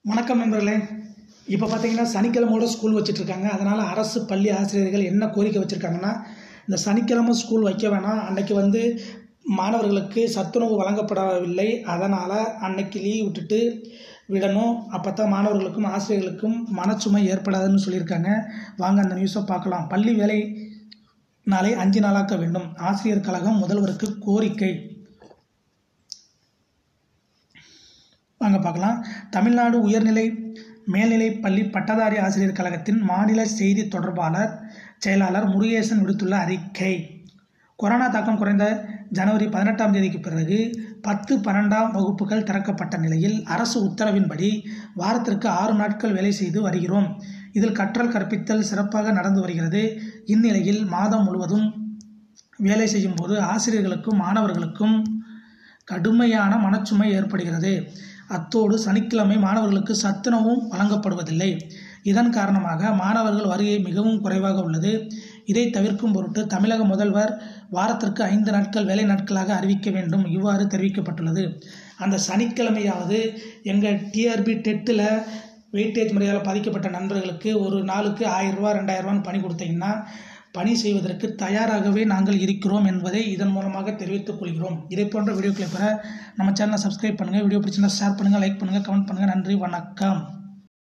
வணக்கம் நண்பர்களே இப்போ பார்த்தீங்கன்னா சனிக்கிழமையோட ஸ்கூல் வச்சிட்ருக்காங்க அதனால் அரசு பள்ளி ஆசிரியர்கள் என்ன கோரிக்கை வச்சுருக்காங்கன்னா இந்த சனிக்கிழமை ஸ்கூல் வைக்க வேணாம் அன்னைக்கு வந்து மாணவர்களுக்கு சத்துணவு வழங்கப்படவில்லை அதனால் அன்னைக்கு லீவ் விட்டுட்டு விடணும் அப்போ தான் மாணவர்களுக்கும் ஆசிரியர்களுக்கும் மனச்சுமை ஏற்படாதுன்னு சொல்லியிருக்காங்க வாங்க அந்த நியூஸை பார்க்கலாம் பள்ளி வேலை நாளை அஞ்சு நாளாக்க வேண்டும் ஆசிரியர் கழகம் முதல்வருக்கு கோரிக்கை வாங்க பார்க்கலாம் தமிழ்நாடு உயர்நிலை மேல்நிலைப் பள்ளி பட்டதாரி ஆசிரியர் கழகத்தின் மாநில செய்தி தொடர்பாளர் செயலாளர் முருகேசன் விடுத்துள்ள அறிக்கை கொரோனா தாக்கம் குறைந்த ஜனவரி பதினெட்டாம் தேதிக்கு பிறகு பத்து பன்னெண்டாம் வகுப்புகள் திறக்கப்பட்ட நிலையில் அரசு உத்தரவின்படி வாரத்திற்கு ஆறு நாட்கள் வேலை செய்து வருகிறோம் இதில் கற்றல் கற்பித்தல் சிறப்பாக நடந்து வருகிறது இந்நிலையில் மாதம் முழுவதும் வேலை செய்யும் போது ஆசிரியர்களுக்கும் மாணவர்களுக்கும் கடுமையான மனச்சுமை ஏற்படுகிறது அத்தோடு சனிக்கிழமை மாணவர்களுக்கு சத்துணவும் வழங்கப்படுவதில்லை இதன் காரணமாக மாணவர்கள் வருகை மிகவும் குறைவாக உள்ளது இதை தவிர்க்கும் பொருட்டு தமிழக முதல்வர் வாரத்திற்கு ஐந்து நாட்கள் வேலை நாட்களாக அறிவிக்க வேண்டும் இவ்வாறு தெரிவிக்கப்பட்டுள்ளது அந்த சனிக்கிழமையாவது எங்கள் டிஆர்பி டெட்டில் வெயிட்டேஜ் முறையால் பாதிக்கப்பட்ட நண்பர்களுக்கு ஒரு நாளுக்கு ஆயிரம் ரூபா ரெண்டாயிரம் ரூபான்னு பணி கொடுத்தீங்கன்னா பணி செய்வதற்கு தயாராகவே நாங்கள் இருக்கிறோம் என்பதை இதன் மூலமாக தெரிவித்துக் கொள்கிறோம் இதை போன்ற வீடியோக்களை பெற நம்ம சேனலை சப்ஸ்கிரைப் பண்ணுங்கள் வீடியோ பிடிச்சிருந்தா ஷேர் பண்ணுங்கள் லைக் பண்ணுங்கள் கமெண்ட் பண்ணுங்கள் நன்றி வணக்கம்